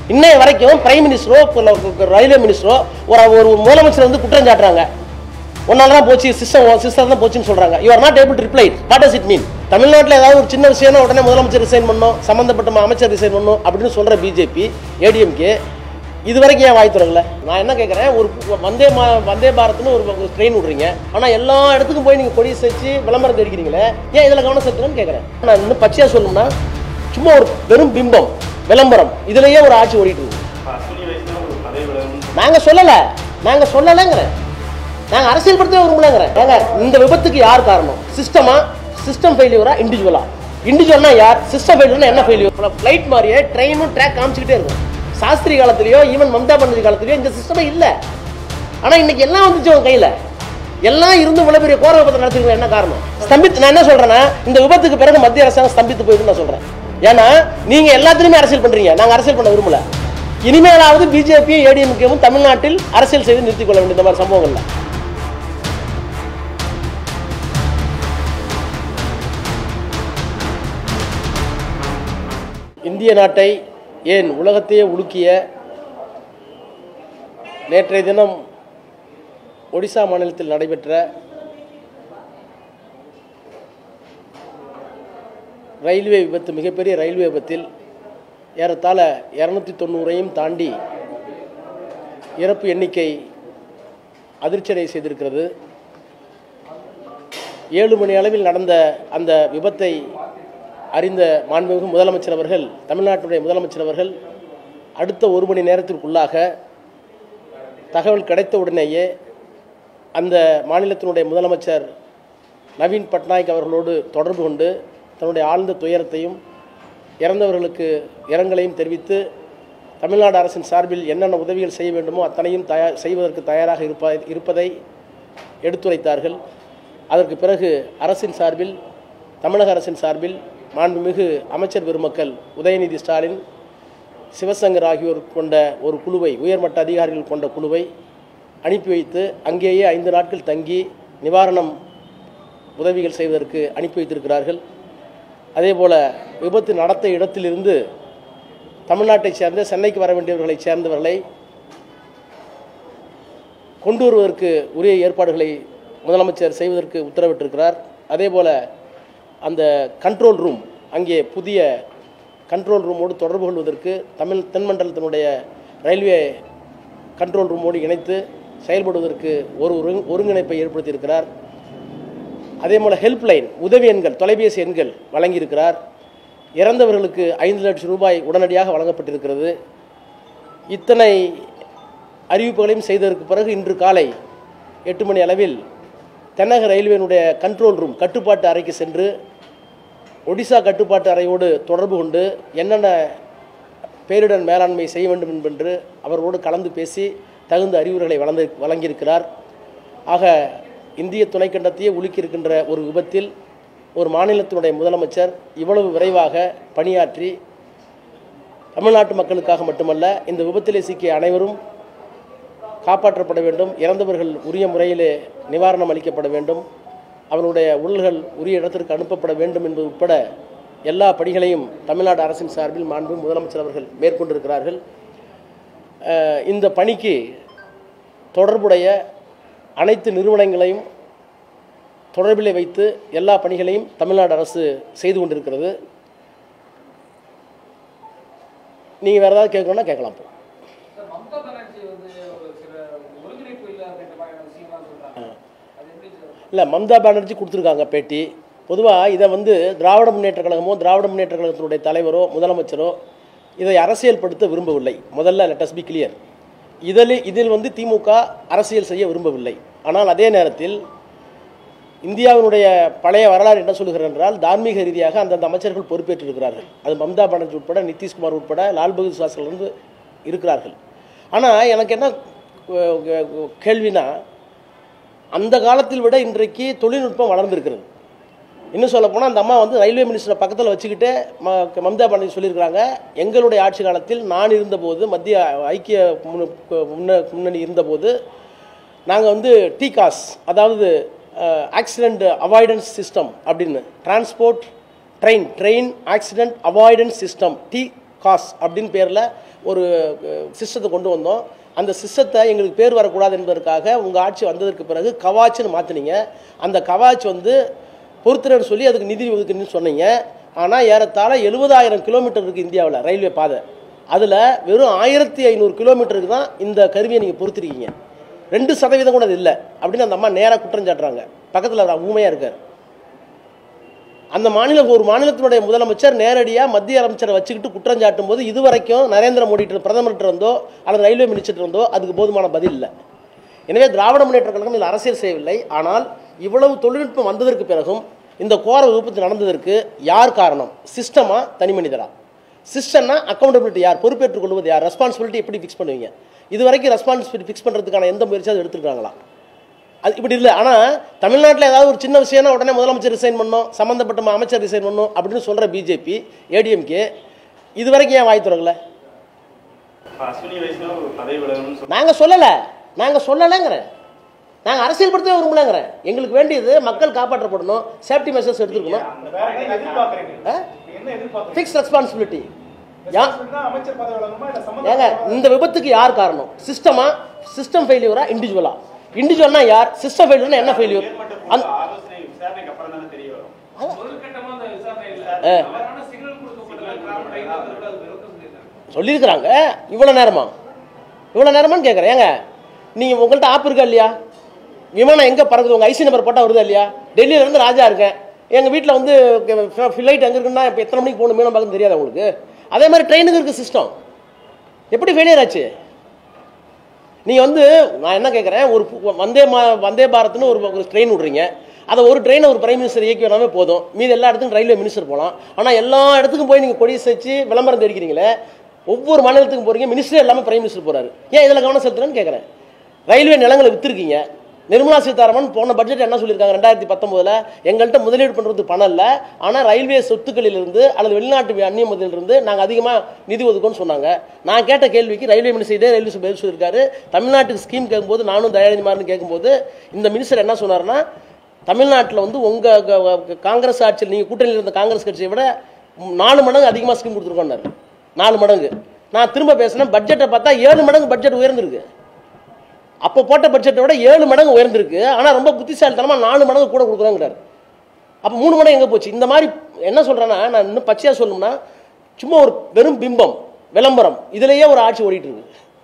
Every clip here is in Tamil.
இன்னைய வரைக்கும் பிரைம் மினிஸ்டரோ ரயில்வே மினிஸ்டரோ ஒரு ஒரு முதலமைச்சர் வந்து குற்றம் சாட்டுறாங்க ஒன்னால தான் போச்சு சிஸ்டம் சிஸ்டம் தான் போச்சுன்னு சொல்றாங்க you are not able to reply what does it mean தமிழ்நாட்டில் ஏதாவது ஒரு சின்ன விஷயம்னா உடனே முதலமைச்சர் ரிசைன் பண்ணணும் சம்பந்தப்பட்ட அமைச்சர் ரிசைன் பண்ணணும் அப்படின்னு சொல்ற பிஜேபி ஏடிஎம்கே இது வரைக்கும் ஏன் வாய் திறக்கல நான் என்ன கேட்குறேன் ஒரு வந்தே மா வந்தே பாரத்னு ஒரு ட்ரெயின் விடுறீங்க ஆனால் எல்லா இடத்துக்கும் போய் நீங்கள் கொடி வச்சு விளம்பரம் தெரிவிக்கிறீங்களே ஏன் இதில் கவனம் செலுத்துறேன்னு கேட்குறேன் நான் இன்னும் பச்சையாக சொல்லணும்னா சும்மா ஒரு பெரும் பிம்பம் விளம்பரம் இதுலயே ஒரு ஆட்சி ஓடிட்டு இருக்கு அஸ்வினி வைஷ்ணவ் ஒரு பதவி விலகணும் நாங்க சொல்லல நாங்க சொல்லலைங்கிறேன் நாங்க அரசியல்படுத்தவே விரும்பலங்கிறேன் ஏங்க இந்த விபத்துக்கு யார் காரணம் சிஸ்டமா சிஸ்டம் ஃபெயிலியரா இண்டிவிஜுவலா இண்டிவிஜுவல்னா யார் சிஸ்டம் ஃபெயிலியர்னா என்ன ஃபெயிலியர் ஃப்ளைட் மாதிரியே ட்ரெயினும் ட்ராக் காமிச்சிக்கிட்டே இருக்கும் சாஸ்திரி காலத்திலயோ ஈவன் மம்தா பானர்ஜி காலத்திலயோ இந்த சிஸ்டமே இல்ல ஆனா இன்னைக்கு எல்லாம் வந்துச்சு உங்க கையில எல்லாம் இருந்து இவ்வளவு பெரிய கோர விபத்து நடத்துறீங்க என்ன காரணம் ஸ்தம்பித்து நான் என்ன சொல்றேன்னா இந்த விபத்துக்கு பிறகு மத்திய அரசாங்கம் ஸ்தம்பித்து போயிடுன்னு நான் சொல்றேன் ஏன்னா நீங்க எல்லாத்துலயுமே அரசியல் பண்றீங்க நாங்க அரசியல் பண்ண விரும்பல இனிமேலாவது பிஜேபியும் ஏடிஎம்கேவும் தமிழ்நாட்டில் அரசியல் செய்து நிறுத்திக் கொள்ள வேண்டிய இந்த மாதிரி சம்பவங்கள்ல இந்திய நாட்டை ஏன் உலகத்தையே உலுக்கிய நேற்றைய தினம் ஒடிசா மாநிலத்தில் நடைபெற்ற ரயில்வே விபத்து மிகப்பெரிய ரயில்வே விபத்தில் ஏறத்தாழ இரநூத்தி தொண்ணூறையும் தாண்டி இறப்பு எண்ணிக்கை அதிர்ச்சியடை செய்திருக்கிறது ஏழு மணி அளவில் நடந்த அந்த விபத்தை அறிந்த மாண்புமிகு முதலமைச்சர் அவர்கள் தமிழ்நாட்டுடைய முதலமைச்சர் அவர்கள் அடுத்த ஒரு மணி நேரத்திற்குள்ளாக தகவல் கிடைத்த உடனேயே அந்த மாநிலத்தினுடைய முதலமைச்சர் நவீன் பட்நாயக் அவர்களோடு தொடர்பு கொண்டு தன்னுடைய ஆழ்ந்த துயரத்தையும் இறந்தவர்களுக்கு இரங்கலையும் தெரிவித்து தமிழ்நாடு அரசின் சார்பில் என்னென்ன உதவிகள் செய்ய வேண்டுமோ அத்தனையும் தயார் செய்வதற்கு தயாராக இருப்ப இருப்பதை எடுத்துரைத்தார்கள் அதற்கு பிறகு அரசின் சார்பில் தமிழக அரசின் சார்பில் மாண்புமிகு அமைச்சர் பெருமக்கள் உதயநிதி ஸ்டாலின் சிவசங்கர் ஆகியோர் கொண்ட ஒரு குழுவை உயர்மட்ட அதிகாரிகள் கொண்ட குழுவை அனுப்பி வைத்து அங்கேயே ஐந்து நாட்கள் தங்கி நிவாரணம் உதவிகள் செய்வதற்கு அனுப்பி வைத்திருக்கிறார்கள் அதேபோல விபத்து நடந்த இடத்திலிருந்து தமிழ்நாட்டைச் சேர்ந்த சென்னைக்கு வர வேண்டியவர்களைச் சேர்ந்தவர்களை கொண்டு வருவதற்கு உரிய ஏற்பாடுகளை முதலமைச்சர் செய்வதற்கு உத்தரவிட்டிருக்கிறார் அதேபோல அந்த கண்ட்ரோல் ரூம் அங்கே புதிய கண்ட்ரோல் ரூமோடு தொடர்பு கொள்வதற்கு தமிழ் தென்மண்டலத்தினுடைய ரயில்வே கண்ட்ரோல் ரூமோடு இணைத்து செயல்படுவதற்கு ஒரு ஒருங்- ஒருங்கிணைப்பை ஏற்படுத்தியிருக்கிறார் அதே போல் ஹெல்ப்லைன் உதவி எண்கள் தொலைபேசி எண்கள் வழங்கியிருக்கிறார் இறந்தவர்களுக்கு ஐந்து லட்சம் ரூபாய் உடனடியாக வழங்கப்பட்டிருக்கிறது இத்தனை அறிவிப்புகளையும் செய்ததற்கு பிறகு இன்று காலை எட்டு மணி அளவில் தென்னக ரயில்வேனுடைய கண்ட்ரோல் ரூம் கட்டுப்பாட்டு அறைக்கு சென்று ஒடிசா கட்டுப்பாட்டு அறையோடு தொடர்பு கொண்டு என்னென்ன பேரிடர் மேலாண்மை செய்ய வேண்டும் என்பென்று அவர்களோடு கலந்து பேசி தகுந்த அறிவுரைகளை வழங்க வழங்கியிருக்கிறார் ஆக இந்திய துணைக்கண்டத்தையே உலுக்கியிருக்கின்ற ஒரு விபத்தில் ஒரு மாநிலத்தினுடைய முதலமைச்சர் இவ்வளவு விரைவாக பணியாற்றி தமிழ்நாட்டு மக்களுக்காக மட்டுமல்ல இந்த விபத்திலே சிக்கிய அனைவரும் காப்பாற்றப்பட வேண்டும் இறந்தவர்கள் உரிய முறையிலே நிவாரணம் அளிக்கப்பட வேண்டும் அவர்களுடைய உடல்கள் உரிய இடத்திற்கு அனுப்பப்பட வேண்டும் என்பது உட்பட எல்லா பணிகளையும் தமிழ்நாடு அரசின் சார்பில் மாண்பு முதலமைச்சர் அவர்கள் மேற்கொண்டிருக்கிறார்கள் அஹ், இந்த பணிக்கு தொடர்புடைய அனைத்து நிறுவனங்களையும் தொடர்பிலே வைத்து எல்லா பணிகளையும் தமிழ்நாடு அரசு செய்து கொண்டிருக்கிறது நீங்கள் வேறு ஏதாவது கேட்கணும்னா கேட்கலாம் இப்போ சார், மம்தா பானர்ஜி வந்து ஒரு சில ஒருங்கிணைப்பு இல்லை அப்படின்ற மாதிரியான விஷயம்லாம் சொல்றாங்க அது எப்படி சார் இல்லை மம்தா பானர்ஜி கொடுத்துருக்காங்க பேட்டி பொதுவாக இதை வந்து திராவிட முன்னேற்ற கழகமோ திராவிட முன்னேற்ற கழகத்தினுடைய தலைவரோ முதலமைச்சரோ இதை அரசியல்படுத்த விரும்பவில்லை முதல்ல லெட்டஸ் பி கிளியர் இதில் இதில் வந்து திமுக அரசியல் செய்ய விரும்பவில்லை ஆனால் அதே நேரத்தில் இந்தியாவினுடைய பழைய வரலாறு என்ன சொல்லுகிறது என்றால் தார்மீக ரீதியாக அந்தந்த அமைச்சர்கள் பொறுப்பேற்றிருக்கிறார்கள் அது மம்தா பானர்ஜி உட்பட நிதிஷ்குமார் உட்பட லால் பகதூர் சாஸ்திரிலிருந்து இருக்கிறார்கள் ஆனால் எனக்கு என்ன அஹ், கேள்வினா அந்த காலத்தில் விட இன்றைக்கு தொழில்நுட்பம் வளர்ந்திருக்கிறது இன்னும் சொல்ல போனால் அந்த அம்மா வந்து ரயில்வே மினிஸ்டரை பக்கத்தில் வச்சுக்கிட்டு ம மம்தா பானர்ஜி சொல்லியிருக்கிறாங்க எங்களுடைய ஆட்சி காலத்தில் நான் இருந்தபோது மத்திய ஐக்கிய முன்ன- முன்ன முன்னணி இருந்தபோது நாங்கள் வந்து டிகாஸ் அதாவது ஆக்சிடெண்ட் அவாய்டன்ஸ் சிஸ்டம் அப்படின்னு transport train train accident avoidance system TCAS அப்படின்னு பேரில் ஒரு சிஸ்டத்தை கொண்டு வந்தோம் அந்த சிஸ்டத்தை எங்களுக்கு பேர் வரக்கூடாது என்பதற்காக உங்கள் ஆட்சி வந்ததற்கு பிறகு கவாச்சுன்னு மாற்றினீங்க அந்த கவாச் வந்து பொறுத்துறன்னு சொல்லி அதுக்கு நிதி ஒதுக்குன்னு சொன்னீங்க ஆனால் ஏறத்தாழ எழுபதாயிரம் கிலோமீட்டர் இருக்குது இந்தியாவில் ரயில்வே பாதை அதில் வெறும் ஆயிரத்தி ஐநூறு கிலோமீட்டருக்கு தான் இந்த கருவியை நீங்கள் பொறுத்திருக்கீங்க ரெண்டு சதவீதம் கூட அது இல்லை அப்படின்னு அந்த அம்மா நேராக குற்றம் சாட்டுறாங்க பக்கத்தில் ஊமையாக இருக்கார் அந்த மாநிலம் ஒரு மாநிலத்தினுடைய முதலமைச்சர் நேரடியாக மத்திய அமைச்சரை வச்சுக்கிட்டு குற்றம் சாட்டும் போது இதுவரைக்கும் நரேந்திர மோடிட்டு பிரதமர்கிட்ட இருந்தோ அல்லது ரயில்வே மினிஸ்டர் இருந்தோ அதுக்கு போதுமான பதில் இல்லை எனவே திராவிட முன்னேற்ற கழகம் இதில் அரசியல் செய்யவில்லை ஆனால் இவ்வளவு தொழில்நுட்பம் வந்ததற்கு பிறகும் இந்த கோர விபத்து நடந்ததற்கு யார் காரணம் சிஸ்டமா தனி மனிதரா சிஸ்டம்னா அக்கௌண்டபிலிட்டி யார் பொறுப்பேற்றுக் கொள்வது யார் ரெஸ்பான்சிபிலிட்டி எப்படி ஃபிக்ஸ் பண்ணுவீங்க இது வரைக்கும் ரெஸ்பான்சிபிலிட்டி ஃபிக்ஸ் பண்ணுறதுக்கான எந்த முயற்சியாவது எடுத்துருக்காங்களா அது இப்படி இல்லை ஆனால் தமிழ்நாட்டில் ஏதாவது ஒரு சின்ன விஷயம்னா உடனே முதலமைச்சர் ரிசைன் பண்ணணும் சம்மந்தப்பட்ட ம- அமைச்சர் ரிசைன் பண்ணணும் அப்படின்னு சொல்கிற பிஜேபி ஏடிஎம்கே இது வரைக்கும் ஏன் வாய் திறக்கல இப்ப அஸ்வினி வைஷ்ணவ் ஒரு பதவி விலகணும்னு சொல்லி நாங்கள் சொல்லலை நாங்கள் சொல்லலைங்கிறேன் நாங்கள் அரசியல்படுத்தவே விரும்பலைங்கிறேன் எங்களுக்கு வேண்டியது மக்கள் காப்பாற்றப்படணும் சேஃப்டி மெஷர்ஸ் எடுத்துக்கணும் அந்த வேற point என்ன எதிர்பார்க்கறீங்க ஆ? என்ன எதிர்பார்க்கறீங்க ஃபிக்ஸ் ரெஸ்பான்சிபிலிட்டி யா Responsibility-னா அமைச்சர் பதவி வழங்கணுமா இல்ல ஏங்க சம்பந்தப்பட்ட இந்த விபத்துக்கு யார் காரணம் சிஸ்டமா சிஸ்டம் ஃபெயிலியரா இண்டிவிஜுவலா இண்டிவிஜுவல்னா யார் சிஸ்டம் ஃபெயிலியர்னா என்ன ஃபெயிலியர் மேற்பட்ட அந்த குழு ஆலோசனை விசாரணைக்கு அப்புறம் தானே தெரிய வரும் முதல் கட்டமா அந்த விசாரணை இல்ல ஆ. அவரான சிக்னல் கொடுக்கப்பட்ட கிராம டைம் கூட அது விளக்கம் சொல்லியிருக்காங்க சொல்லியிருக்கிறாங்க இவ்வளோ நேரமா இவ்வளோ நேரமான்னு கேட்குறேன் ஏங்க நீங்கள் உங்கள்கிட்ட ஆப் இருக்கா இல்லையா விமானம் எங்கே பறக்குது உங்கள் ஐசி நம்பர் போட்டால் வருதா இல்லையா டெல்லியில இருந்து ராஜா இருக்கேன் எங்கள் வீட்டில் வந்து ஃப்ளைட் எங்கே இருக்குன்னா இப்போ எத்தனை மணிக்கு போகணும் மீனம் பார்க்கணும் தெரியாது உங்களுக்கு அதே மாதிரி ட்ரெயினுக்கு இருக்குது சிஸ்டம் எப்படி ஃபெயிலியர் ஆச்சு நீங்கள் வந்து நான் என்ன கேட்குறேன் ஒரு பு- வந்தே மா வந்தே பாரத்னு ஒரு ஒரு ட்ரெயின் விட்றீங்க அதை ஒரு ட்ரெயினை ஒரு பிரைம் மினிஸ்டர் இயக்கி வேணாமே போதும் மீதி எல்லா இடத்துக்கும் ரயில்வே மினிஸ்டர் போகலாம் ஆனால் எல்லா இடத்துக்கும் போய் நீங்கள் கொடி வச்சு விளம்பரம் தெரிவிக்கிறீங்களே ஒவ்வொரு மாநிலத்துக்கும் போகிறீங்க மினிஸ்டர் எல்லாமே பிரைம் மினிஸ்டர் போகிறாரு ஏன் இதில் கவனம் செலுத்துறேன்னு கேட்குறேன் ரயில்வே நிலங்களை விற்றுருக்கீங்க நிர்மலா சீதாராமன் போன பட்ஜெட் என்ன சொல்லியிருக்காங்க ரெண்டாயிரத்தி பத்தொம்போதில் எங்கள்கிட்ட முதலீடு பண்ணுறது பணம் இல்லை ஆனால் ரயில்வே சொத்துக்களிலிருந்து அல்லது வெளிநாட்டு அந்நிய முதலிலிருந்து நாங்கள் அதிகமாக நிதி ஒதுக்கோன்னு சொன்னாங்க நான் கேட்ட கேள்விக்கு ரயில்வே மினிஸ்டர் இதே ரயில்வே பதில் சொல்லியிருக்காரு தமிழ்நாட்டுக்கு ஸ்கீம் கேட்கும்போது நானும் தயாரிமாருன்னு கேட்கும்போது இந்த மினிஸ்டர் என்ன சொன்னார்னா தமிழ்நாட்டில் வந்து உங்கள் காங்கிரஸ் ஆட்சியில் நீங்கள் கூட்டணியில் இருந்த காங்கிரஸ் கட்சியை விட நாலு மடங்கு அதிகமாக ஸ்கீம் கொடுத்துருக்கோன்னாரு நாலு மடங்கு நான் திரும்ப பேசினேன் பட்ஜெட்டை பார்த்தா ஏழு மடங்கு பட்ஜெட் உயர்ந்திருக்கு அப்போ போட்ட பட்ஜெட்டை விட ஏழு மடங்கு உயர்ந்திருக்கு ஆனால் ரொம்ப புத்திசாலித்தனமாக நாலு மடங்கு கூட கொடுக்குறாங்கிறாரு அப்போ மூணு மடங்கு எங்கே போச்சு இந்த மாதிரி என்ன சொல்கிறேன்னா நான் இன்னும் பச்சையாக சொல்லணும்னா சும்மா ஒரு வெறும் பிம்பம் விளம்பரம் இதுலேயே ஒரு ஆட்சி ஓடிட்டு இருக்கு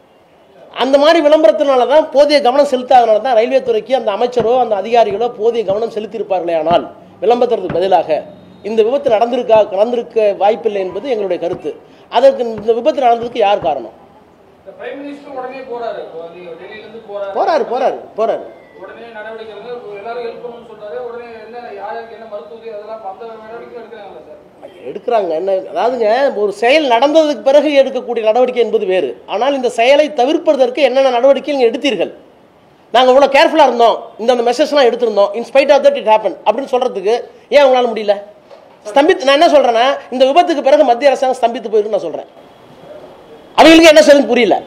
அந்த மாதிரி விளம்பரத்தினால தான் போதிய கவனம் செலுத்தாதனால தான் ரயில்வே துறைக்கு அந்த அமைச்சரோ அந்த அதிகாரிகளோ போதிய கவனம் செலுத்தியிருப்பார்களே ஆனால் விளம்பரத்திற்கு பதிலாக இந்த விபத்து நடந்திருக்கா நடந்திருக்க வாய்ப்பில்லை என்பது எங்களுடைய கருத்து அதற்கு இந்த விபத்து நடந்ததுக்கு யார் காரணம் இந்த பிரைம் மினிஸ்டர் உடனே போறாரு இப்போ நீங்க டெல்லியில இருந்து போறாரு போறாரு போறாரு போறாரு உடனே நடவடிக்கை எடுங்க. எல்லாரும் ஹெல்ப் பண்ணணும்னு சொல்றாரு உடனே என்ன யாருக்கு என்ன மருத்துவ உதவி அதெல்லாம் அந்த நடவடிக்கை எடுக்கிறாங்களா சார் எடுக்கிறாங்க என்ன அதாவதுங்க ஒரு செயல் நடந்ததுக்கு பிறகு எடுக்கக்கூடிய நடவடிக்கை என்பது வேறு ஆனால் இந்த செயலை தவிர்ப்பதற்கு என்னென்ன நடவடிக்கை நீங்கள் எடுத்தீர்கள் நாங்கள் இவ்வளோ கேர்ஃபுல்லாக இருந்தோம் இந்த அந்த மெசேஜ்லாம் எடுத்திருந்தோம் in spite of that it happen அப்படின்னு சொல்கிறதுக்கு ஏன் உங்களால் முடியல ஸ்தம்பித்து நான் என்ன சொல்கிறேன்னா இந்த விபத்துக்கு பிறகு மத்திய அரசாங்கம் ஸ்தம்பித்து போயிருக்குன்னு நான் சொல்கிறேன் அவங்களுக்கு என்ன செய்யுதுன்னு புரியல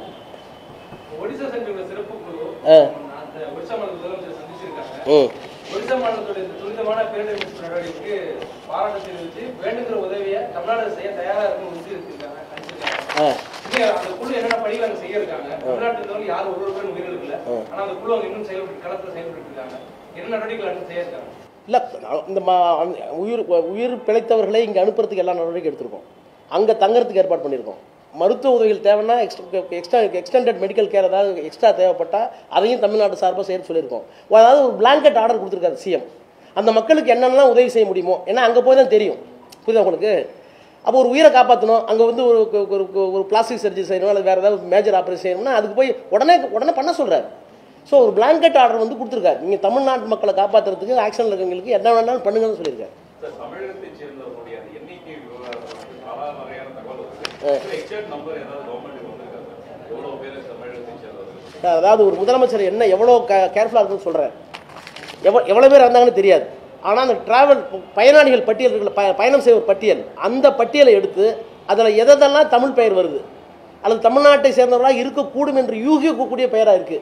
ஒடிசா சென்றுள்ள சிறப்பு குழு ஆ. அந்த ஒடிசா மாநில முதலமைச்சர் சந்திச்சிருக்காங்க ம் ஒடிசா மாநிலத்துடைய இந்த துரிதமான பேரிடர் மீட்பு நடவடிக்கைக்கு பாராட்டு தெரிவித்து வேண்டுகிற உதவியை தமிழ்நாடு செய்ய தயாரா இருக்குன்னு உறுதி இருக்காங்க ஆ இன்னும் அந்த குழு என்னென்ன பணிகள் அங்க செய்ய இருக்காங்க தமிழ்நாட்டில் இருந்தவங்க யாரும் ஒரு ஒரு பேரும் உயிரிழக்கல ஆனா அந்த குழு அங்க இன்னும் செயல்பட்டு களத்துல செயல்பட்டு இருக்காங்க என்ன நடவடிக்கைகள் அடுத்து செய்ய இருக்காங்க இல்லை இந்த ம- அந்த உயிர் உயிர் பிழைத்தவர்களை இங்கே அனுப்புறதுக்கு எல்லா நடவடிக்கை எடுத்திருக்கோம் அங்கே தங்கறதுக்கு ஏற்பாடு பண்ணியிருக்கோம் மருத்துவ உதவிகள் தேவைன்னா extra extra extended medical care ஏதாவது எக்ஸ்ட்ரா தேவைப்பட்டால் அதையும் தமிழ்நாடு சார்பாக செய்ய சொல்லியிருக்கோம் அதாவது ஒரு பிளாங்கெட் ஆர்டர் கொடுத்துருக்காரு சிஎம் அந்த மக்களுக்கு என்னென்னலாம் உதவி செய்ய முடியுமோ ஏன்னா அங்கே போய் தான் தெரியும் புரியுதா உங்களுக்கு அப்போ ஒரு உயிரை காப்பாற்றணும் அங்கே வந்து ஒரு ஒரு ஒரு பிளாஸ்டிக் சர்ஜரி செய்யணும் அல்லது வேறு ஏதாவது மேஜர் ஆப்ரேஷன் செய்யணும்னா அதுக்கு போய் உடனே உடனே பண்ண சொல்கிறாரு ஸோ ஒரு பிளாங்கெட் ஆர்டர் வந்து கொடுத்துருக்காரு நீங்கள் தமிழ்நாட்டு மக்களை காப்பாற்றுறதுக்கு ஆக்ஷனில் இருக்கவங்களுக்கு என்ன வேணாலும் பண்ணுங்கன்னு சொல்லியிருக்காரு சார் தமிழகத்தைச் சேர்ந்தவர்களுடைய அந்த எண்ணிக்கை விவகாரம் வந்து பல வகையான தகவல் வருது எக்ஸாக்ட் நம்பர் ஏதாவது கவர்மெண்ட் வந்திருக்கா சார் எவ்வளவு பேர் தமிழகத்தைச் சேர்ந்தவர்கள் அதாவது ஒரு முதலமைச்சர் என்ன எவ்வளோ கேர்ஃபுல்லாக இருக்குன்னு சொல்கிறேன் எவ்வளோ எவ்வளோ பேர் இருந்தாங்கன்னு தெரியாது ஆனால் அந்த டிராவல் பயனாளிகள் பட்டியல் இருக்குல்ல ப பயணம் செய்வோர் பட்டியல் அந்த பட்டியலை எடுத்து அதில் எதெல்லாம் தமிழ் பெயர் வருது அல்லது தமிழ்நாட்டை சேர்ந்தவர்களாக இருக்கக்கூடும் என்று யூகிக்கக்கூடிய பெயராக இருக்குது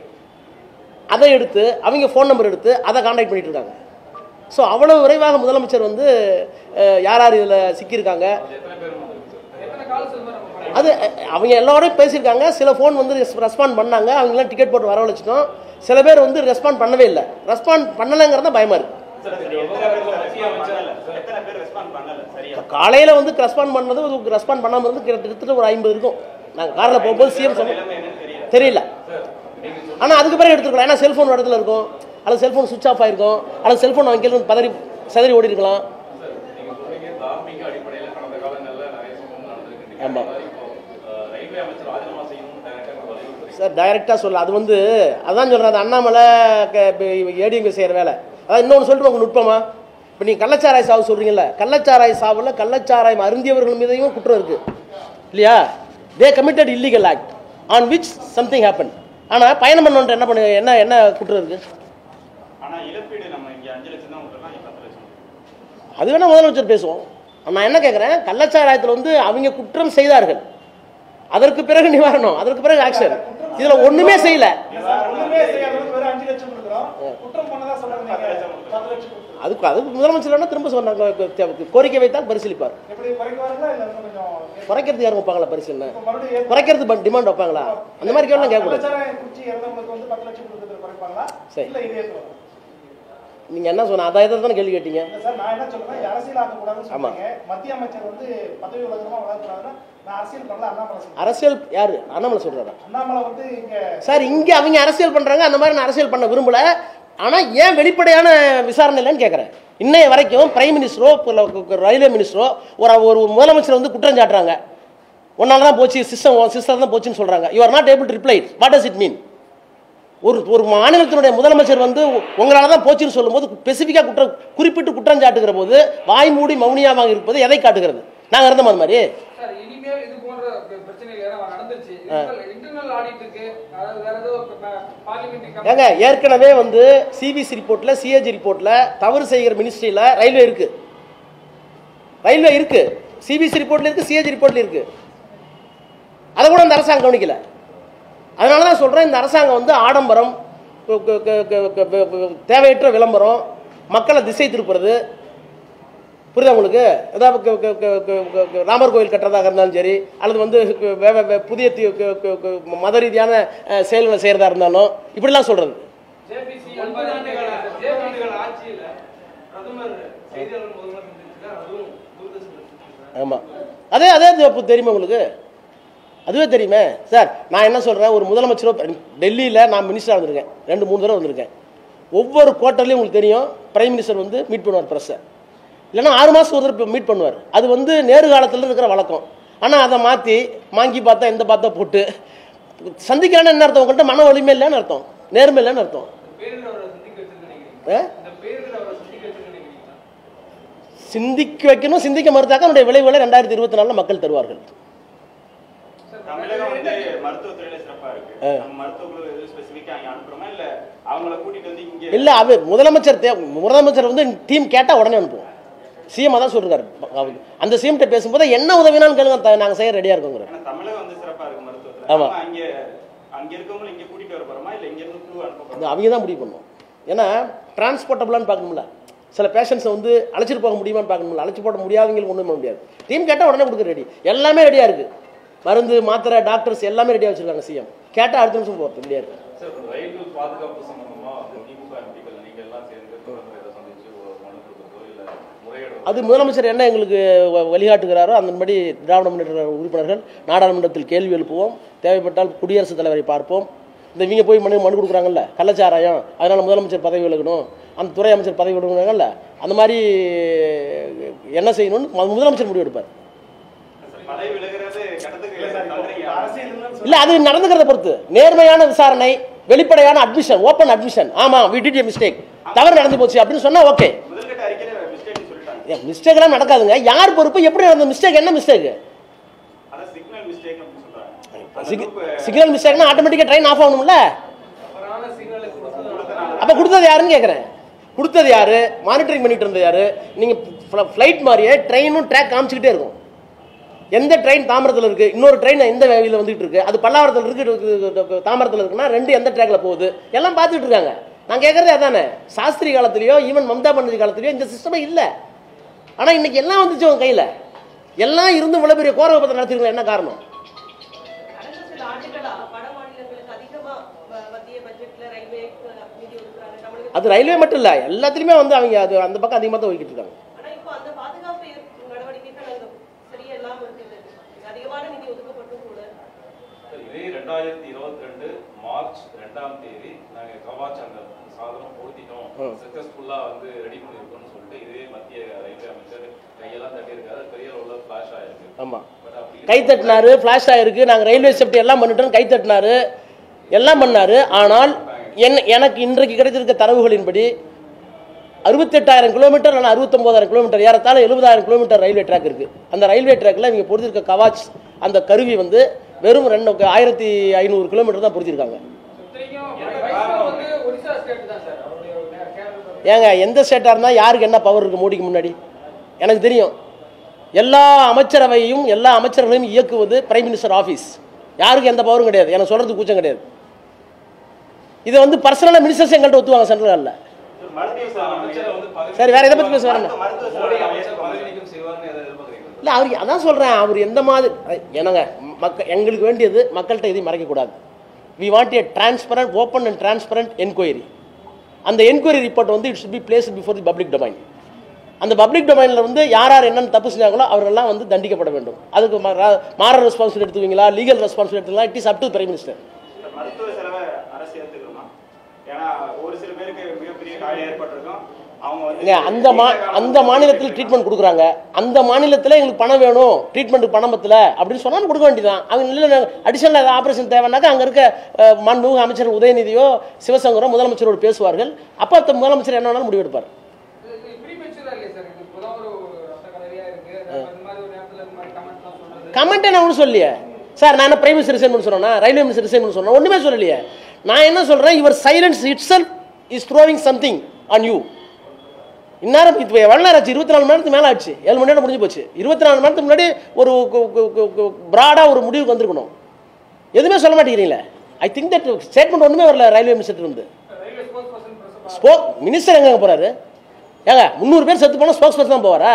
அதை எடுத்து அவங்க ஃபோன் நம்பர் எடுத்து அதை காண்டாக்ட் பண்ணிட்டு இருக்காங்க ஸோ அவ்வளோ விரைவாக முதலமைச்சர் வந்து அஹ், யார் யார் இதில் சிக்கியிருக்காங்க எத்தனை கால் செல்வம் நம்ம அது அஹ், அவங்க எல்லாரோடையும் பேசியிருக்காங்க சில ஃபோன் வந்து ரெஸ்பாண்ட் பண்ணாங்க அவங்களாம் டிக்கெட் போட்டு வரவழைச்சிட்டோம் சில பேர் வந்து ரெஸ்பாண்ட் பண்ணவே இல்லை ரெஸ்பாண்ட் பண்ணலைங்கிறது தான் பயமா இருக்கு எத்தனை பேர் ரெஸ்பாண்ட் பண்ணல சரியா காலையில வந்து ரெஸ்பாண்ட் பண்ணது ரெஸ்பாண்ட் பண்ணாம இருந்து கிட்டத்தட்ட ஒரு ஐம்பது இருக்கும் நாங்க கார்ல போகும்போது சிஎம் சொன்ன தெரியல ஆனா அதுக்கு பிறகு எடுத்துருக்கலாம் ஏன்னா செல்போன் இடத்துல இருக்கும் அல்லது செல்போன் சுவிச் ஆஃப் ஆயிருக்கும் அல்லது செல்போன் அவங்க கீழ பதறி சதறி ஓடி இருக்கலாம் நீங்க சொல்றீங்க தார்மீக அடிப்படையில கடந்த காலங்கள்ல நிறைய சம்பவம் நடந்திருக்கு ஆமா. இப்போ அஹ், ரயில்வே அமைச்சர் ராஜினாமா செய்யணும்னு டைரக்டா வலியுறுத்துறீங்க சார் டைரெக்டாக சொல்ல அது வந்து அதான் சொல்கிறேன் அது அண்ணாமலை ஏடிஎம்கே செய்கிற வேலை அதான் இன்னொன்று சொல்லிட்டு உங்களுக்கு நுட்பமா இப்போ நீங்கள் கள்ளச்சாராய் சாவு சொல்கிறீங்கல்ல கள்ளச்சாராய் சாவில் கள்ளச்சாராயம் அருந்தியவர்கள் மீதையும் குற்றம் இருக்குது இல்லையா they committed illegal act on which something happen ஆனால் பயணம் பண்ணவன்ட்ட என்ன பண்ணு என்ன என்ன குற்றம் இருக்குது ஆனா இழப்பீடு நம்ம இங்க அஞ்சு லட்சம் தான் விட்டுறலாம் இங்க பத்து லட்சம் அது வேணால் முதலமைச்சர் பேசுவோம் நான் என்ன கேட்குறேன் கள்ளச்சாராயத்தில் வந்து அவங்க குற்றம் செய்தார்கள் அதற்கு பிறகு நிவாரணம் அதற்கு பிறகு ஆக்ஷன் இதில் ஒன்றுமே செய்யலை சார், ஒண்ணுமே செய்யாதவங்க வெறும் அஞ்சு லட்சம் கொடுக்குறோம். குற்றம் பண்ணதா சொல்றாங்க நீங்க. பத்து லட்சம் கொடுக்குறோம். அதுக்கு அதுக்கு முதலமைச்சர் வேணா திரும்ப சொன்னாங்க கோரிக்கை வைத்தால் பரிசீலிப்பார் எப்படி குறைக்குவாருங்களா இல்ல இன்னும் கொஞ்சம் குறைக்கிறது யாரும் வைப்பாங்களா பரிசீலனை இப்ப மறுபடியும் ஏத்து- குறைக்கிறது டிமாண்ட் வைப்பாங்களா அந்த மாதிரி கேள்வி கேட்கக்கூடாது கலாச்சாரம் குச்சி இறந்தவங்களுக்கு வந்து பத்து லட்சம் கொடுக்கறது குறைப்பாங்களா சரி. இல்ல இதே ஏத்துவாங்க நீங்க என்ன சொன்ன அதை தானே கேள்வி கேட்டீங்க இல்ல சார் நான் என்ன சொல்றேன் இது அரசியல் ஆக்கக்கூடாதுன்னு ஆமா. சொல்றீங்க மத்திய அமைச்சர் வந்து பதவி விலகணுமா வளரக்கூடாதுன்னா நான் அரசியல் பண்ணல அண்ணாமலை சொல்றேன் அரசியல் யாரு அண்ணாமலை சொல்றாரா அண்ணாமலை வந்து இங்க சார் இங்க அவங்க அரசியல் பண்றாங்க அந்த மாதிரி நான் அரசியல் பண்ண விரும்பல ஆனா ஏன் வெளிப்படையான விசாரணை இல்லைன்னு கேட்கறேன் இன்னைய வரைக்கும் பிரைம் மினிஸ்டரோ ரயில்வே மினிஸ்டரோ ஒரு ஒரு முதலமைச்சர் வந்து குற்றம் சாட்டுறாங்க ஒன்னால தான் போச்சு சிஸ்டம் சிஸ்டம் தான் போச்சுன்னு சொல்றாங்க you are not able to reply what does it mean ஒரு ஒரு மாநிலத்தினுடைய முதலமைச்சர் வந்து உங்களால தான் போச்சுன்னு சொல்லும்போது ஸ்பெசிஃபிக்காக குற்றம் குறிப்பிட்டு குற்றம் சாட்டுகிற போது வாய் மூடி மௌனியமாக இருப்பது எதை காட்டுகிறது நாங்கள் இருந்தோம் அது மாதிரி சார் இனிமேல் இது போன்ற பிர- பிரச்சனைகள் ஏன்னா நடந்துருச்சு இன்டர்னல் ஆடிட்டுக்கு அதாவது வேற ஏதோ பார்லிமெண்ட் ஏங்க ஏற்கனவே வந்து சிபிசி ரிப்போர்ட்ல சிஏஜி ரிப்போர்ட்ல தவறு செய்கிற மினிஸ்ட்ரியில ரயில்வே இருக்கு ரயில்வே இருக்கு சிபிசி ரிப்போர்ட்ல இருக்கு சிஏஜி ரிப்போர்ட்ல இருக்கு அதை கூட இந்த அரசாங்கம் கவனிக்கல அதனால தான் சொல்றேன் இந்த அரசாங்கம் வந்து ஆடம்பரம் கு- கு- கு- கு- கு- கு- கு- தேவையற்ற விளம்பரம் மக்களை திசை திருப்புறது புரியுதா உங்களுக்கு ஏதாவது கு- கு- கு- கு- கு- கு- ராமர் கோயில் கட்டுறதாக இருந்தாலும் சரி அல்லது வந்து கு- வே- வே- வே- புதிய தி- கு- கு- கு- மத ரீதியான அஹ், செயல்களை செய்கிறதா இருந்தாலும் இப்படிலாம் சொல்றது ஜேபிசி ஒன்பது ஆண்டுகள் ஒன்பது ஆண்டுகள் ஆட்சியில பிரதமர் செய்தியாளர் முதல்வர் சந்திச்சிருக்கார் அதுவும் தூர்தர்ஷன் ஆமாம் அதே அதே இது அப்போ தெரியுமா உங்களுக்கு அதுவே தெரியுமே சார் நான் என்ன சொல்கிறேன் ஒரு முதலமைச்சரோ டெல்லியில் நான் மினிஸ்டராக வந்திருக்கேன் ரெண்டு மூணு தடவை வந்திருக்கேன் ஒவ்வொரு குவார்ட்டர்லையும் உங்களுக்கு தெரியும் பிரைம் மினிஸ்டர் வந்து மீட் பண்ணுவார் ப்ரெஸ்ஸை இல்லைன்னா ஆறு மாதம் ஒரு தடவை மீட் பண்ணுவார் அது வந்து நேரு காலத்தில் இருக்கிற வழக்கம் ஆனால் அதை மாற்றி மாங்கி பார்த்தா இந்த பார்த்தா போட்டு சந்திக்கிறான்னு என்ன அர்த்தம் உங்கள்கிட்ட மன வலிமை இல்லைன்னு அர்த்தம் நேர்மை இல்லைன்னு அர்த்தம் பேரில் அவரை சந்திக்க வச்சிருக்கேன் நினைக்கிறீங்க ஆ? இந்த பேரில் அவரை சந்திக்க வச்சிருக்கேன் நினைக்கிறீங்களா சிந்திக்க வைக்கணும் சிந்திக்க மறுத்தாக்க அதனுடைய விளைவுகளை ரெண்டாயிரத்தி இருபத்தி நாலில் மக்கள் தருவார்கள் தமிழகம் வந்து மருத்துவத்துறையில சிறப்பா இருக்கு நம்ம மருத்துவக்குழு எதுவும் ஸ்பெசிஃபிக்கா அங்க அனுப்புறோமா இல்ல அவங்கள கூட்டிட்டு வந்து இங்க இல்ல அவர் முதலமைச்சர் தே முதலமைச்சர் வந்து டீம் கேட்டா உடனே அனுப்புவோம் சிஎம் தான் சொல்றாரு அவர் அந்த சிஎம் கிட்ட பேசும்போது என்ன உதவினாலும் கேளுங்க த- நாங்க செய்ய ரெடியா இருக்கோங்கிற ஏன்னா தமிழகம் வந்து சிறப்பா இருக்கு மருத்துவத்துல ஆமா. நம்ம அங்க அங்க இருக்கவங்க இங்க கூட்டிட்டு வர போறோமா இல்ல இங்க இருந்து குழு அனுப்ப போறோமா அது அவங்க தான் முடிவு பண்ணுவோம் ஏன்னா டிரான்ஸ்போர்ட்டபிளான்னு பார்க்கணும்ல சில பேஷண்ட்ஸை வந்து அழைச்சிட்டு போக முடியுமான்னு பார்க்கணும்ல அழைச்சி போட முடியாதவங்களுக்கு ஒன்றும் பண்ண முடியாது டீம் கேட்டால் உடனே கொடுக்க ரெடி எல்லாமே ரெடியாக இருக்கு மருந்து மாத்திரை டாக்டர்ஸ் எல்லாமே ரெடியாக வச்சிருக்காங்க சிஎம் கேட்டால் அடுத்த நிமிஷம் போகிறது ரெடியாக இருக்கு சார் ரயில் பாதுகாப்பு சம்பந்தமா திமுக எம்பிக்கள் நீங்க எல்லாம் சேர்ந்து பிரதமரை இதை சந்திச்சு ஒரு மனு கொடுக்கறதோ இல்ல முறையிடுறதோ அது முதலமைச்சர் என்ன எங்களுக்கு வ- வழிகாட்டுகிறாரோ அதன்படி திராவிட முன்னேற்ற உறுப்பினர்கள் நாடாளுமன்றத்தில் கேள்வி எழுப்புவோம் தேவைப்பட்டால் குடியரசுத் தலைவரை பார்ப்போம் இந்த இவங்க போய் மனு மனு கொடுக்குறாங்கல்ல கள்ளச்சாராயம் அதனால் முதலமைச்சர் பதவி விலகணும் அந்த துறை அமைச்சர் பதவி விலகணுங்கல்ல அந்த மாதிரி என்ன செய்யணும்னு மு- முதலமைச்சர் முடிவு எடுப்பார் பதவி விலகிறது கட்டத்துக்கு இல்ல சார் இப்போ தள்ளுறீங்க. அரசியல் இல்லைன்னு இல்லை அது நடந்துக்கிறத பொறுத்து நேர்மையான விசாரணை வெளிப்படையான அட்மிஷன் ஓப்பன் அட்மிஷன் ஆமாம் வி டிட் மிஸ்டேக் தவறு நடந்து போச்சு அப்படின்னு சொன்னால் ஓகே முதல்கட்ட அறிக்கையில மிஸ்டேக் சொல்லிட்டாங்க மிஸ்டேக்லாம் நடக்காதுங்க யார் பொறுப்பு எப்படி நடந்த மிஸ்டேக் என்ன மிஸ்டேக் அதான் சிக்னல் மிஸ்டேக் அப்படின்னு சொல்றாங்க அந்த group, சிக்னல் மிஸ்டேக்னா ஆட்டோமேட்டிக்காக ட்ரெயின் ஆஃப் ஆகணும்ல தவறான சிக்னலை கொடுத்தது அப்போ கொடுத்தது யாருன்னு கேட்குறேன் கொடுத்தது யாரு மானிட்டரிங் பண்ணிட்டு இருந்தது யாரு நீங்கள் ஃப்ளைட் மாதிரியே ட்ரெயினும் ட்ராக் காமிச்சிக்கிட்டே இருக்கும் எந்த ட்ரெயின் தாம்பரத்தில் இருக்கு இன்னொரு ட்ரெயின் எந்த வேலையில் வந்துட்டு இருக்கு அது பல்லாவரத்தில் இருக்கு தாம்பரத்தில் இருக்குன்னா ரெண்டு எந்த ட்ராக்ல போகுது எல்லாம் பார்த்துட்டு இருக்காங்க நான் கேட்கறதே அதானே சாஸ்திரி காலத்திலயோ ஈவன் மம்தா பானர்ஜி காலத்திலயோ இந்த சிஸ்டமே இல்லை ஆனால் இன்னைக்கு எல்லாம் வந்துச்சு உங்க கையில் எல்லாம் இருந்து இவ்வளோ பெரிய கோரகப்பத்தை நடத்திருக்கீங்க என்ன காரணம் ஆண்டுகளா வட மாநிலங்களுக்கு அதிகமா ம- மத்திய பட்ஜெட்ல ரயில்வே நிதி ஒதுக்குறாங்க தமிழக அது ரயில்வே மட்டும் இல்லை எல்லாத்துலேயுமே வந்து அவங்க அது அந்த பக்கம் அதிகமாக தான் ஒதுக்கிட்டு இருக்காங்க ஆனா இப்போ அந்த பாதுகாப்பு நடவடிக்கைகள் அங்க சரியா இல்லாம இருக்குது அதிகமான நிதி ஒதுக்கப்பட்டும் கூட சார், இதே ரெண்டாயிரத்தி இருபத்தி ரெண்டு மார்ச் ரெண்டாம் தேதி நாங்க கவாச் அந்த சாதனம் பொருத்திட்டோம் சக்சஸ்ஃபுல்லா வந்து ரெடி பண்ணிருக்கோம்னு சொல்லிட்டு இதே மத்திய ரயில்வே அமைச்சர் கையெல்லாம் தட்டியிருக்காரு பெரிய அளவுல ஃபிளாஷ் ஆயிருக்கு ஆமாம் பட் அப்படி கை தட்டினாரு ஃப்ளாஷ் ஆயிருக்கு நாங்கள் ரயில்வே சேஃப்டி எல்லாம் பண்ணிட்டோம் கை தட்டினாரு எல்லாம் பண்ணாரு ஆனால் என்ன எனக்கு இன்றைக்கு கிடைத்திருக்க தரவுகளின்படி அறுபத்தெட்டாயிரம் கிலோமீட்டர் இல்லை அறுபத்தொம்போதாயிரம் கிலோமீட்டர் ஏறத்தாழ எழுபதாயிரம் கிலோமீட்டர் ரயில்வே ட்ராக் இருக்குது அந்த ரயில்வே ட்ராக்கில் இவங்க பொறுத்திருக்க கவாச் அந்த கருவி வந்து வெறும் ரெண்டு ஆயிரத்தி ஐநூறு கிலோமீட்டர் தான் பொறுத்திருக்காங்க வந்து ஒடிசா ஸ்டேட் தான் சார் அவருடைய கேரளா ஏங்க எந்த ஸ்டேட்டாக இருந்தால் யாருக்கு என்ன பவர் இருக்குது மோடிக்கு முன்னாடி எனக்கு தெரியும் எல்லா அமைச்சரவையும் எல்லா அமைச்சர்களையும் இயக்குவது பிரைம் மினிஸ்டர் ஆஃபீஸ் யாருக்கு எந்த பவரும் கிடையாது எனக்கு சொல்கிறதுக்கு கூச்சம் கிடையாது இதை வந்து பர்சனலாக மினிஸ்டர்ஸ் எங்கள்கிட்ட ஒத்துவாங்க சென்ட்ரல் மருத்துவ அமைச்சரை வந்து பதவி சரி வேற எதை பற்றி பேச வரேன் மருத்துவ மோடி செலவு அமைச்சர் பதவி நீக்கம் செய்வார்னு எதை எதிர்பார்க்குறீங்க இல்லை அவர் அதான் சொல்கிறேன் அவர் எந்த மாதிரி என்னங்க மக்கள் எங்களுக்கு வேண்டியது மக்கள்கிட்ட எதையும் மறைக்கக்கூடாது we want a transparent open and transparent enquiry அந்த என்கொயரி ரிப்போர்ட் வந்து it should be placed before the public domain அந்த பப்ளிக் டொமைனில் வந்து யார் யார் என்னென்ன தப்பு செஞ்சாங்களோ அவரெல்லாம் வந்து தண்டிக்கப்பட வேண்டும் அதுக்கு மாற ரெஸ்பான்சிபிலிட்டி எடுத்துவீங்களா லீகல் ரெஸ்பான்சிபிலிட்டி எடுத்துக்கலாம் it is up to prime minister இந்த மருத்துவ செலவை அரசு ஏத்துக்கணுமா ஏன்னா ஒரு சில பேருக்கு மிகப்பெரிய காயம் ஏற்பட்டிருக்கும் அவங்க வந்து ஏங்க, அந்த மா நீண்ட காலம் அந்த மாநிலத்தில் ட்ரீட்மெண்ட் கொடுக்குறாங்க அந்த மாநிலத்தில் எங்களுக்கு பணம் வேணும் ட்ரீட்மெண்ட் பணம் பத்தல அப்படின்னு சொன்னாலும் கொடுக்க வேண்டியதான் அவங்க இல்லை அடிஷனல் ஏதாவது ஆப்ரேஷன் தேவைன்னாக்கா அங்கே இருக்க அஹ், மாண்புமிகு அமைச்சர் உதயநிதியோ சிவசங்கரோ முதலமைச்சரோடு பேசுவார்கள் அப்போ அந்த முதலமைச்சர் என்ன வேணாலும் முடிவெடுப்பார் ப்ரீமெச்சூரா இல்லையா சார் இது இப்போதான் ஒரு ரத்த கலரியா இருக்கு இந்த மாதிரி ஒரு நேரத்துல இந்த மாதிரி கமெண்ட்லாம் சொல்றது கமெண்ட் என்ன ஒன்றும் சொல்லலையே சார் நான் என்ன பிரைம் மினிஸ்டர் ரிசைன் பண்ண சொன்னா ரயில்வே மினிஸ்டர் ரிசைன் பண்ண சொன்னா ஒன்றுமே சொல்லலையே நான் என்ன சொல்கிறேன் your silence itself is throwing something on you இந்நேரம் இப்போ எவ்வளோ நேரம் ஆச்சு இருபத்தி நாலு மணி நேரத்துக்கு மேலே ஆச்சு ஏழு மணி நேரம் முடிஞ்சு போச்சு இருபத்தி நாலு மணி நேரத்துக்கு முன்னாடி ஒரு ப்ராடாக ஒரு முடிவுக்கு வந்திருக்கணும் எதுவுமே சொல்ல மாட்டேங்கிறீங்களே ஐ திங்க் தட் ஸ்டேட்மெண்ட் ஒன்றுமே வரல ரயில்வே மினிஸ்டர் இருந்து railway spokesperson press spoke minister எங்க போறாரு ஏங்க முந்நூறு பேர் செத்து போனால் ஸ்போக்ஸ் பர்சன் தான் போவாரா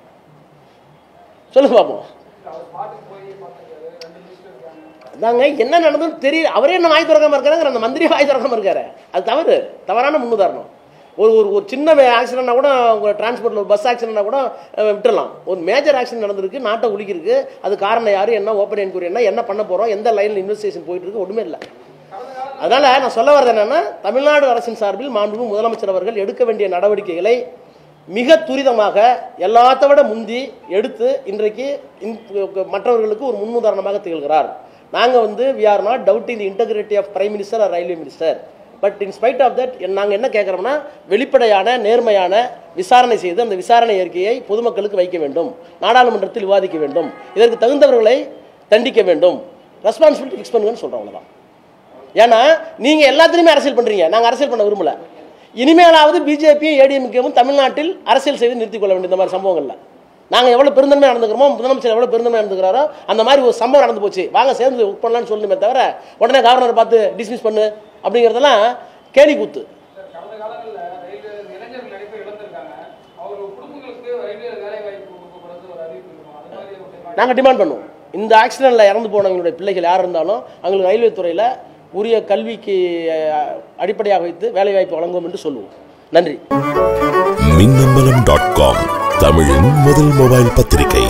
சொல்லுங்க பார்ப்போம் அவர் ஸ்பாட்டுக்கு போய் பார்த்துருக்காரு ரெண்டு மினிஸ்டர் இருக்காங்க அதாங்க என்ன நடந்ததுன்னு தெரியல அவரே என்ன வாய் திறக்காம இருக்காரு அந்த மந்திரி வாய் திறக்காம இருக்காரு அது தவறு தவறான முன்னுதாரணம் ஒரு ஒரு ஒரு சின்ன ஆக்சிடென்ட்னா கூட உங்க டிரான்ஸ்போர்ட்ல ஒரு பஸ் ஆக்சிடென்ட்னா கூட அஹ், விட்டுறலாம் ஒரு மேஜர் ஆக்சிடென்ட் நடந்திருக்கு நாட்டை உலிக்கிருக்கு அது காரணம் யாரு என்ன ஓப்பன் என்கொயரி என்ன என்ன பண்ண போறோம் எந்த லைன்ல இன்வெஸ்டிகேஷன் போயிட்டு இருக்கு ஒண்ணுமே இல்லை அதனால நான் சொல்ல வர்றது என்னன்னா தமிழ்நாடு அரசின் சார்பில் மாண்புமிகு முதலமைச்சர் அவர்கள் எடுக்க வேண்டிய நடவடிக்கைகளை மிக துரிதமாக எல்லாத்த விட முந்தி எடுத்து இன்றைக்கு இந்த- மற்றவர்களுக்கு ஒரு முன்னுதாரணமாக திகழ்கிறார் நாங்கள் வந்து we are not doubting the integrity of prime minister or railway minister but in spite of that நாங்கள் என்ன கேட்குறோம்னா வெளிப்படையான நேர்மையான விசாரணை செய்து அந்த விசாரணை அறிக்கையை பொதுமக்களுக்கு வைக்க வேண்டும் நாடாளுமன்றத்தில் விவாதிக்க வேண்டும் இதற்கு தகுந்தவர்களை தண்டிக்க வேண்டும் ரெஸ்பான்சிபிலிட்டி ஃபிக்ஸ் பண்ணுங்கன்னு சொல்கிறோம் அவ்வளோதான் ஏன்னா நீங்க எல்லாத்துலயுமே அரசியல் பண்றீங்க நாங்க அரசியல் பண்ண விரும்பல இனிமேலாவது பிஜேபியும் ஏடிஎம்கேவும் தமிழ்நாட்டில் அரசியல் செய்து நிறுத்திக் கொள்ள வேண்டிய இந்த மாதிரி சம்பவங்கள்ல நாங்க எவ்வளவு பெருந்தன்மை நடந்துக்கிறோமோ முதலமைச்சர் எவ்வளவு பெருந்தன்மை நடந்துக்கிறாரோ அந்த மாதிரி ஒரு சம்பவம் நடந்து போச்சு வாங்க சேர்ந்து ஒர்க் பண்ணலாம்னு சொல்லணுமே தவிர உடனே கவர்னரை பார்த்து டிஸ்மிஸ் பண்ணு அப்படிங்கிறதெல்லாம் கேலி கூத்து சார் கடந்த காலங்களில் ரயில்வே இளைஞர்கள் நிறைய பேர் இழந்திருக்காங்க அவர் குடும்பங்களுக்கு ரயில்வே வேலை வாய்ப்பு கொடுக்கக்கூடாது ஒரு அறிவிப்பு இருக்கும் அது மாதிரி ஒரு demand. நாங்கள் டிமாண்ட் பண்ணுவோம் இந்த ஆக்சிடென்ட்ல இறந்து போனவங்களுடைய பிள்ளைகள் யார் இருந்தாலும் அவங்களுக்கு ரயில்வே துறையில் உரிய கல்விக்கு அஹ், அடிப்படையாக வைத்து வேலைவாய்ப்பு வழங்குவோம் என்று சொல்லுவோம் நன்றி மின்னம்பலம் டாட் காம் தமிழின் முதல் மொபைல் பத்திரிகை